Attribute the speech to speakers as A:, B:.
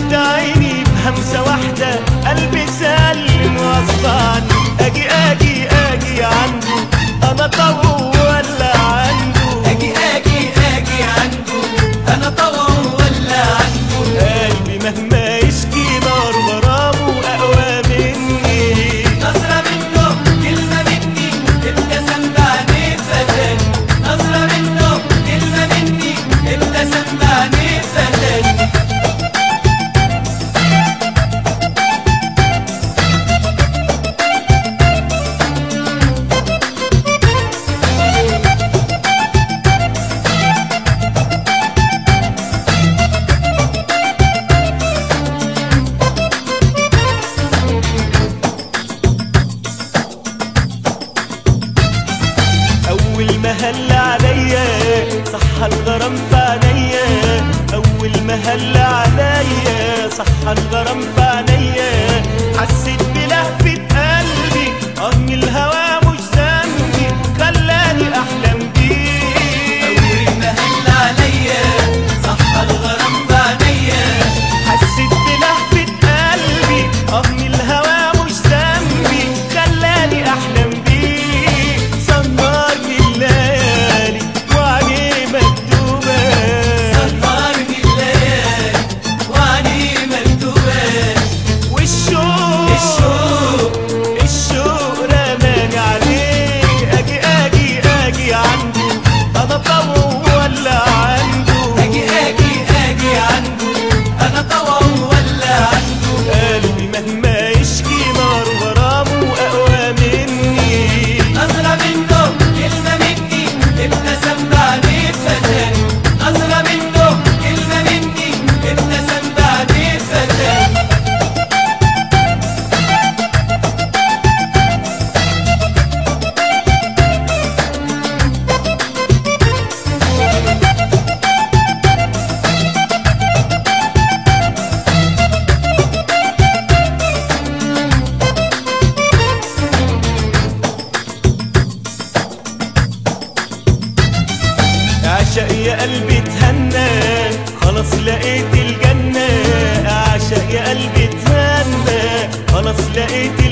A: شافت عيني بهمسة واحدة قلبي سلم وغصب عني اجي اجي اجي عنده انا طوع ولا عنده
B: اجي اجي اجي عنده انا طوع ولا عنده
A: قلبي مهما يشكي نار غرامه اقوى مني
B: نظرة منه كلمة مني ابتسم بعدين فتاني نظرة منه كلمة مني ابتسم بعدين فتاني
A: اول ما هل عليا صح الغرام في عينيا اول ما هل عليا صح الغرام في عينيا حسيت بلهفة قلبي اه من الهوى مش ذنبي خلاني احلم بيه
B: أول ما هل عليا صح الغرام بعينيا
A: حسيت بلهفة قلبي اه من الهوى مش ذنبي خلاني احلم بيه سهرني الليالي وعليه مكتوبة
B: سهرني الليالي وعني مكتوبات
A: والشوق
B: الشوق
A: الشوق رماني عليك اجي اجي اجي عنده انا طوع ولا عنده
B: اجي اجي اجي عنده انا طوع ولا عنده
A: قلبي مهما يشكي نار غرامه اقوى مني
B: نظرة منه كلمة مني ابتسم بعدين فتاني نظرة منه كلمة مني ابتسم بعدين فتاني
A: اعشق يا قلبي تهنى خلاص لقيت الجنة اعشق يا قلبي تهنى خلاص لقيت